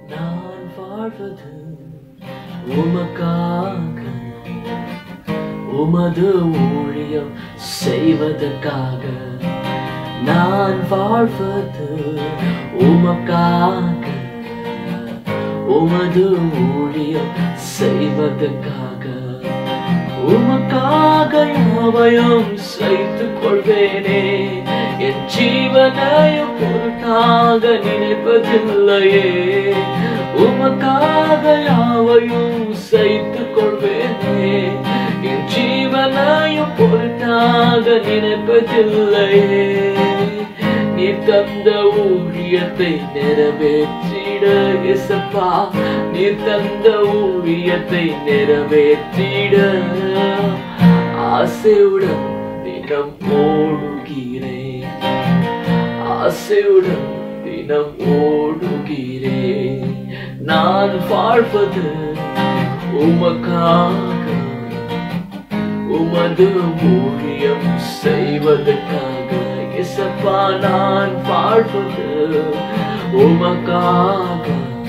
நான் வாழ்வது உமக்காக உமது ஊழியம் செய்வதற்காக நான் வாழ்வது உமக்காக உமது ஊழியம் செய்வதற்காக உமக்காக யாவையும் செய்து கொள்வேனே என் ஜீவனையும் பொருட்டாக நினைப்பதில்லையே உமக்காக யாவையும் செய்து கொள்வேனே என் ஜீவனையும் பொருட்டாக நினைப்பதில்லையே நீ தந்த ஊழியத்தை நிறைவேற்றிட இசப்பா நீ தந்த ஊழியத்தை நிறைவேற்றிட ஆசையுடன் தினம் ஓடுகிறேன் ஆசையுடன் தினம் ஓடுகிறேன் நான் வாழ்வது உமக்காக உமது ஊழியம் செய்வதற்காக இசப்பா நான் வாழ்வது உமக்காக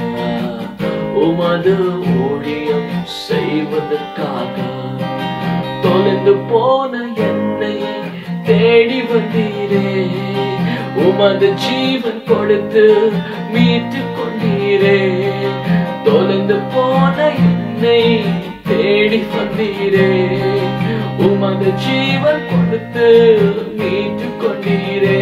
உமது ஊழியம் செய்வதற்காக தொலைந்து போன என்னை தேடி வந்தீரே உமது ஜீவன் கொடுத்து மீட்டு கொண்டீரே தொலைந்து போன என்னை தேடி வந்தீரே உமது ஜீவன் கொடுத்து மீட்டு கொண்டீரே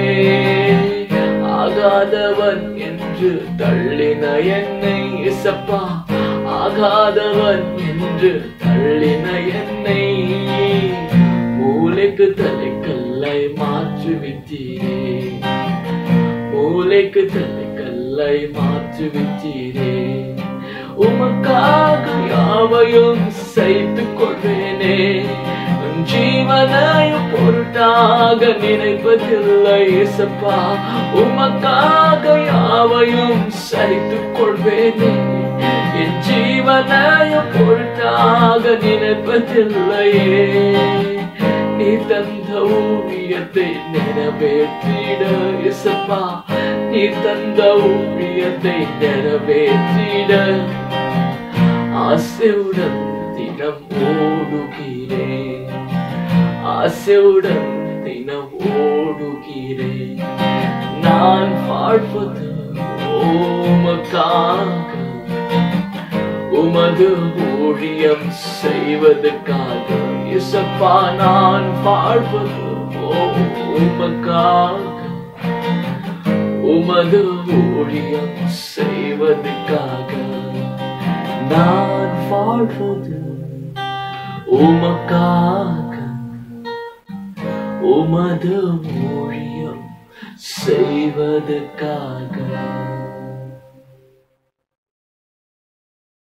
ஆகாதவன் என்று தள்ளின என்னை இசப்பா ஆகாதவன் என்று தள்ளின என்னை மூளைக்கு தலைக்கல்லை மாற்றி விட்டீரே மூளைக்கு தலைக்கல்லை மாற்றி விட்டீரே உமக்காக யாவையும் செய்து கொள்வேனே உன் ஜீவனையும் பொருட்டாக நினைப்பதில்லை இசப்பா உமக்காக யாவையும் செய்து கொள்வேனே என் ஜீவனையும் பொருட்டாக நினைப்பதில்லையே நீ தந்த ஊழியத்தை நிறைவேற்றிட இசப்பா நீ தந்த ஊழியத்தை நிறைவேற்றிட ஆசையுடன் தினம் ஓடுகிறேன் ஆசையுடன் தினம் ஓடுகிறேன் நான் வாழ்வது ஓமக்காக உமது ஊழியம் செய்வதற்காக இசப்பா நான் வாழ்வது உமக்காக உமது ஊழியம் செய்வதற்காக நான் வாழ்வது உமக்காக உமது ஊழியம் செய்வதற்காக